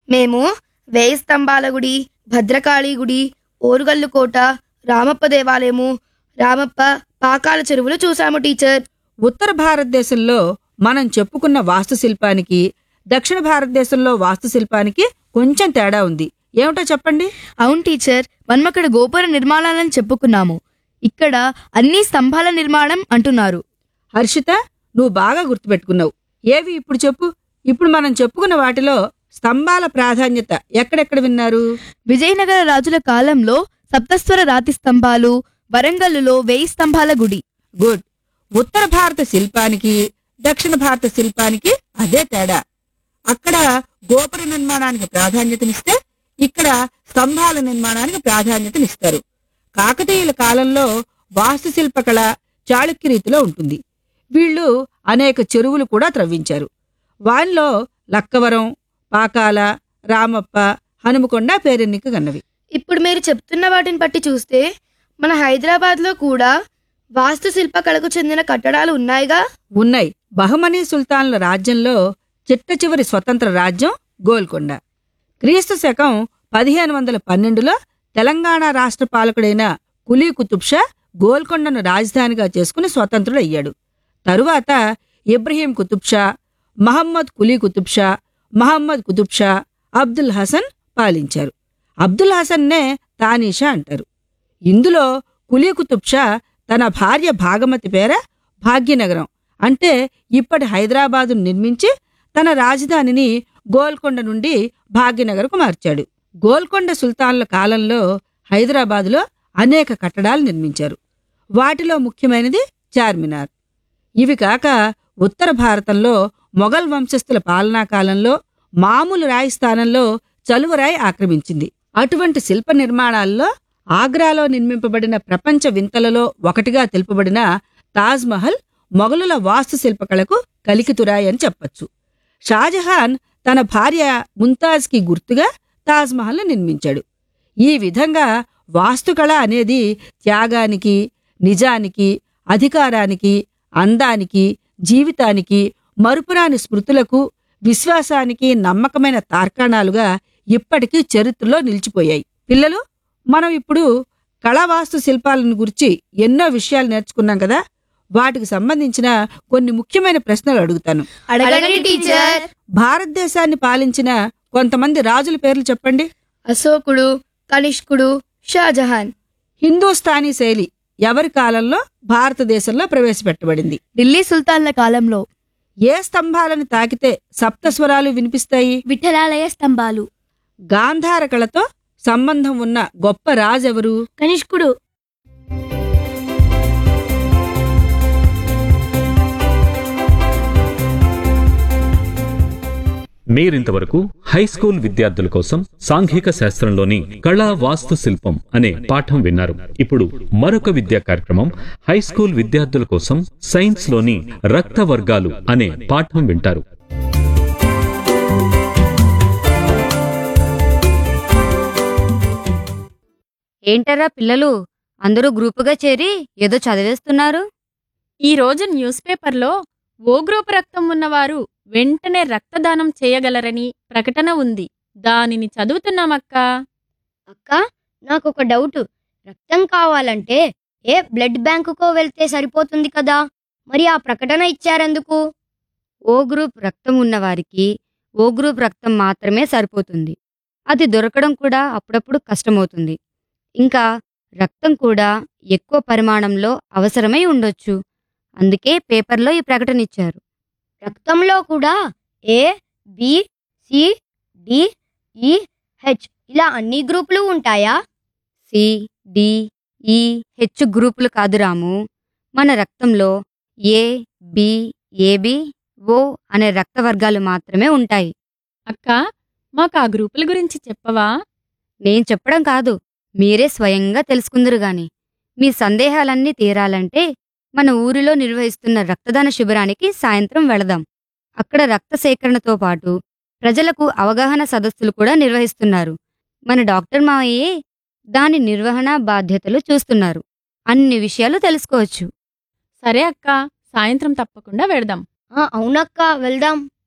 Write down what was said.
మేము వేయి స్తంభాల గుడి భద్రకాళి గుడి ఓరుగల్లు కోట రామప్ప దేవాలయము రామప్ప పాకాల చెరువులు చూసాము టీచర్ ఉత్తర భారతదేశంలో మనం చెప్పుకున్న వాస్తుశిల్పానికి దక్షిణ భారతదేశంలో వాస్తుశిల్పానికి కొంచెం తేడా ఉంది ఏమిటో చెప్పండి అవును టీచర్ మనం అక్కడ గోపుర నిర్మాణాలను చెప్పుకున్నాము ఇక్కడ అన్ని స్తంభాల నిర్మాణం అంటున్నారు హర్షిత నువ్వు బాగా గుర్తుపెట్టుకున్నావు ఏవి ఇప్పుడు చెప్పు ఇప్పుడు మనం చెప్పుకున్న వాటిలో స్తంభాల ప్రాధాన్యత ఎక్కడెక్కడ విన్నారు విజయనగర రాజుల కాలంలో సప్తస్వర రాతి స్తంభాలు వరంగల్లులో వేయి స్తంభాల గుడి గుడ్ ఉత్తర భారత శిల్పానికి దక్షిణ భారత శిల్పానికి అదే తేడా అక్కడ గోపుర నిర్మాణానికి ప్రాధాన్యతనిస్తే ఇక్కడ స్తంభాల నిర్మాణానికి ప్రాధాన్యతనిస్తారు కాకతీయుల కాలంలో వాస్తుశిల్ప కళ చాళుక్య రీతిలో ఉంటుంది వీళ్ళు అనేక చెరువులు కూడా త్రవ్వించారు వానిలో లక్కవరం పాకాల రామప్ప హనుమకొండ పేరెన్నికగన్నవి ఇప్పుడు మీరు చెప్తున్న వాటిని బట్టి చూస్తే మన హైదరాబాద్లో కూడా వాస్తుశిల్ప కళకు చెందిన కట్టడాలు ఉన్నాయిగా ఉన్నాయి బహమనీ సుల్తాన్ల రాజ్యంలో చిట్ట చివరి స్వతంత్ర రాజ్యం గోల్కొండ క్రీస్తు శకం పదిహేను వందల పన్నెండులో తెలంగాణ రాష్ట్ర పాలకుడైన కులీ కుతుబ్ షా గోల్కొండను రాజధానిగా చేసుకుని స్వతంత్రుడయ్యాడు తరువాత ఇబ్రహీం కుతుబ్ షా మహమ్మద్ కులీ కుతుబ్ షా మహమ్మద్ కుతుబ్ షా అబ్దుల్ హసన్ పాలించారు అబ్దుల్ హసన్నే తానీషా అంటారు ఇందులో కులీ కుతుబ్ షా తన భార్య భాగమతి పేర భాగ్యనగరం అంటే ఇప్పటి హైదరాబాదు నిర్మించి తన రాజధానిని గోల్కొండ నుండి భాగ్యనగర్కు మార్చాడు గోల్కొండ సుల్తాన్ల కాలంలో హైదరాబాదులో అనేక కట్టడాలు నిర్మించారు వాటిలో ముఖ్యమైనది చార్మినార్ ఇవి కాక ఉత్తర భారతంలో మొఘల్ వంశస్థుల పాలనా కాలంలో మామూలు రాయి స్థానంలో చలువరాయి ఆక్రమించింది అటువంటి శిల్ప నిర్మాణాల్లో ఆగ్రాలో నిర్మింపబడిన ప్రపంచ వింతలలో ఒకటిగా తెలుపబడిన తాజ్ మహల్ మొఘలుల వాస్తుశిల్పకళకు కలికితురాయి అని చెప్పొచ్చు షాజహాన్ తన భార్య ముంతాజ్కి గుర్తుగా తాజ్ మహల్ను నిర్మించాడు ఈ విధంగా వాస్తుకళ అనేది త్యాగానికి నిజానికి అధికారానికి అందానికి జీవితానికి మరుపురాని స్మృతులకు విశ్వాసానికి నమ్మకమైన తార్కాణాలుగా ఇప్పటికీ చరిత్రలో నిలిచిపోయాయి పిల్లలు మనం ఇప్పుడు కళావాస్తు శిల్పాలను గురించి ఎన్నో విషయాలు నేర్చుకున్నాం కదా వాటికి సంబంధించిన కొన్ని ముఖ్యమైన ప్రశ్నలు అడుగుతాను అడగండి టీచర్ భారతదేశాన్ని పాలించిన కొంతమంది రాజుల పేర్లు చెప్పండి అశోకుడు కనిష్కుడు షాజహాన్ హిందూస్థానీ శైలి ఎవరి కాలంలో భారతదేశంలో ప్రవేశపెట్టబడింది ఢిల్లీ సుల్తాన్ల కాలంలో ఏ స్తంభాలను తాకితే సప్తస్వరాలు వినిపిస్తాయి విఠలాలయ స్తంభాలు గాంధార కళతో సంబంధం ఉన్న గొప్ప రాజెవరు కనిష్కుడు మీరింతవరకు హై స్కూల్ విద్యార్థుల కోసం సాంఘిక శాస్త్రంలోని కళా వాస్తు శిల్పం అనే పాఠం విన్నారు ఇప్పుడు మరొక విద్యా కార్యక్రమం హై స్కూల్ విద్యార్థుల కోసం సైన్స్ లోని రక్త వర్గాలు అనే పాఠం వింటారు ఏంటరా పిల్లలు అందరూ గ్రూపుగా చేరి ఏదో చదివేస్తున్నారు ఈ రోజు న్యూస్ పేపర్లో ఓ గ్రూప్ రక్తం ఉన్నవారు వెంటనే రక్తదానం చేయగలరని ప్రకటన ఉంది దానిని చదువుతున్నామక్కా అక్క నాకు ఒక డౌట్ రక్తం కావాలంటే ఏ బ్లడ్ బ్యాంకుకో వెళ్తే సరిపోతుంది కదా మరి ఆ ప్రకటన ఇచ్చారెందుకు ఓ గ్రూప్ రక్తం ఉన్నవారికి ఓ గ్రూప్ రక్తం మాత్రమే సరిపోతుంది అది దొరకడం కూడా అప్పుడప్పుడు కష్టమవుతుంది ఇంకా రక్తం కూడా ఎక్కువ పరిమాణంలో అవసరమై ఉండొచ్చు అందుకే పేపర్లో ఈ ప్రకటన ఇచ్చారు రక్తంలో కూడా A B C D E H ఇలా అన్ని గ్రూపులు ఉంటాయా సి డి ఈ హెచ్ గ్రూపులు కాదు రాము మన రక్తంలో ఏ బి ఏబి ఓ అనే రక్త వర్గాలు మాత్రమే ఉంటాయి అక్కా మాకు ఆ గ్రూపుల గురించి చెప్పవా నేను చెప్పడం కాదు మీరే స్వయంగా తెలుసుకుందరు గాని మీ సందేహాలన్నీ తీరాలంటే మన ఊరిలో నిర్వహిస్తున్న రక్తదాన శిబిరానికి సాయంత్రం వెళదాం అక్కడ రక్త సేకరణతో పాటు ప్రజలకు అవగాహన సదస్సులు కూడా నిర్వహిస్తున్నారు మన డాక్టర్ మావయ్యే దాని నిర్వహణ బాధ్యతలు చూస్తున్నారు అన్ని విషయాలు తెలుసుకోవచ్చు సరే అక్కా సాయంత్రం తప్పకుండా వెడదాం ఆ, అవునక్క వెళ్దాం